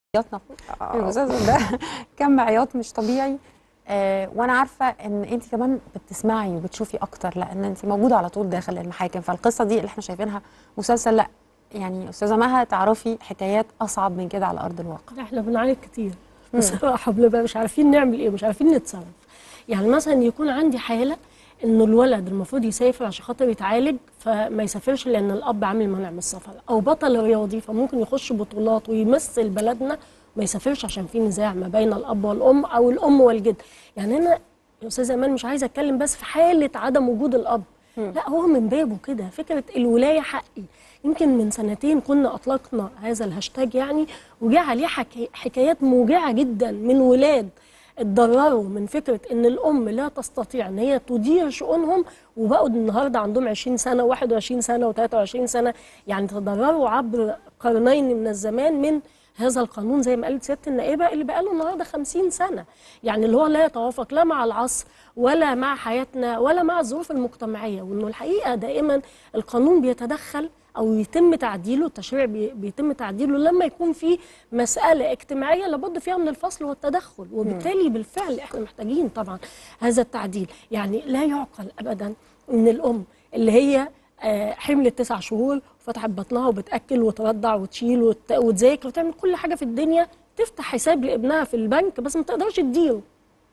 عياطنا في المسلسل ده كم عياط مش طبيعي آه وانا عارفه ان انت كمان بتسمعي وبتشوفي اكتر لان انت موجوده على طول داخل المحاكم فالقصه دي اللي احنا شايفينها مسلسل لا يعني استاذه مها تعرفي حكايات اصعب من كده على ارض الواقع احنا بنعاني كتير بصراحه بنبقى مش عارفين نعمل ايه مش عارفين نتصرف يعني مثلا يكون عندي حاله انه الولد المفروض يسافر عشان خاطر يتعالج فما يسافرش لان الاب عامل منع من السفر او بطل رياضي فممكن يخش بطولات ويمثل بلدنا ما يسافرش عشان في نزاع ما بين الاب والام او الام والجد يعني انا يا استاذه امان مش عايزه اتكلم بس في حاله عدم وجود الاب لا هو من بابه كده فكره الولايه حقي يمكن من سنتين كنا اطلقنا هذا الهاشتاج يعني وجاء عليه حكي حكايات موجعه جدا من ولاد اتضرروا من فكره ان الام لا تستطيع ان هي تدير شؤونهم وبقوا النهارده عندهم 20 سنه و21 سنه و23 سنه يعني تضرروا عبر قرنين من الزمان من هذا القانون زي ما قالت سياده النائبه اللي بقى له النهارده 50 سنه يعني اللي هو لا يتوافق لا مع العصر ولا مع حياتنا ولا مع الظروف المجتمعيه وانه الحقيقه دائما القانون بيتدخل او يتم تعديله التشريع بي- بيتم تعديله لما يكون في مساله اجتماعيه لابد فيها من الفصل والتدخل وبالتالي بالفعل احنا محتاجين طبعا هذا التعديل يعني لا يعقل ابدا ان الام اللي هي آه، حملت تسع شهور وفتحت بطنها وبتاكل وترضع وتشيل وت- وتذاكر وتعمل كل حاجه في الدنيا تفتح حساب لابنها في البنك بس ما تقدرش تديله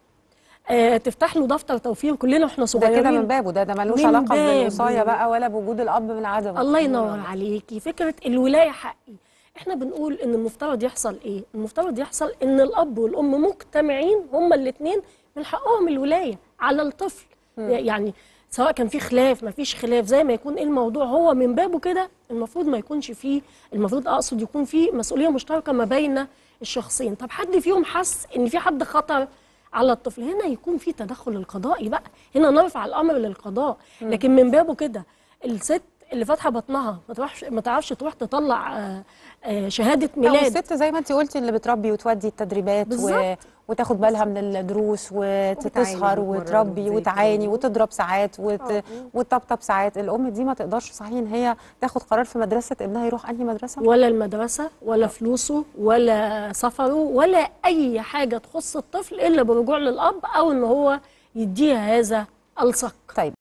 آه، تفتح له دفتر توفير كلنا واحنا ده صغيرين كده من بابه ده ده ملوش من علاقه بابه. بالوصايه بقى ولا بوجود الاب من عدمه الله ينور عليكي فكره الولايه حقي احنا بنقول ان المفترض يحصل ايه المفترض يحصل ان الاب والام مجتمعين هما الاثنين من حقهم الولايه على الطفل يعني سواء كان في خلاف ما فيش خلاف زي ما يكون ايه الموضوع هو من بابه كده المفروض ما يكونش فيه المفروض اقصد يكون فيه مسؤوليه مشتركه ما بين الشخصين طب حد فيهم حس ان في حد خطر على الطفل هنا يكون في تدخل القضائي بقى هنا نرفع الامر للقضاء لكن من بابه كده الست اللي فاتحه بطنها ما تروحش ما تعرفش تروح تطلع آه، آه، شهاده لا ميلاد والست زي ما انت قلتي اللي بتربي وتودي التدريبات و... بالظبط. وتاخد بالها من الدروس وتسهر وتعاني وتربي وتمرن وتعاني وتذاكر. وتضرب ساعات وت... آه. وتطبطب ساعات الام دي ما تقدرش صحيح ان هي تاخد قرار في مدرسه ابنها يروح انهي مدرسه ولا المدرسه ولا فلوسه ولا سفره ولا اي حاجه تخص الطفل الا برجوع للاب او ان هو يديها هذا الصك طيب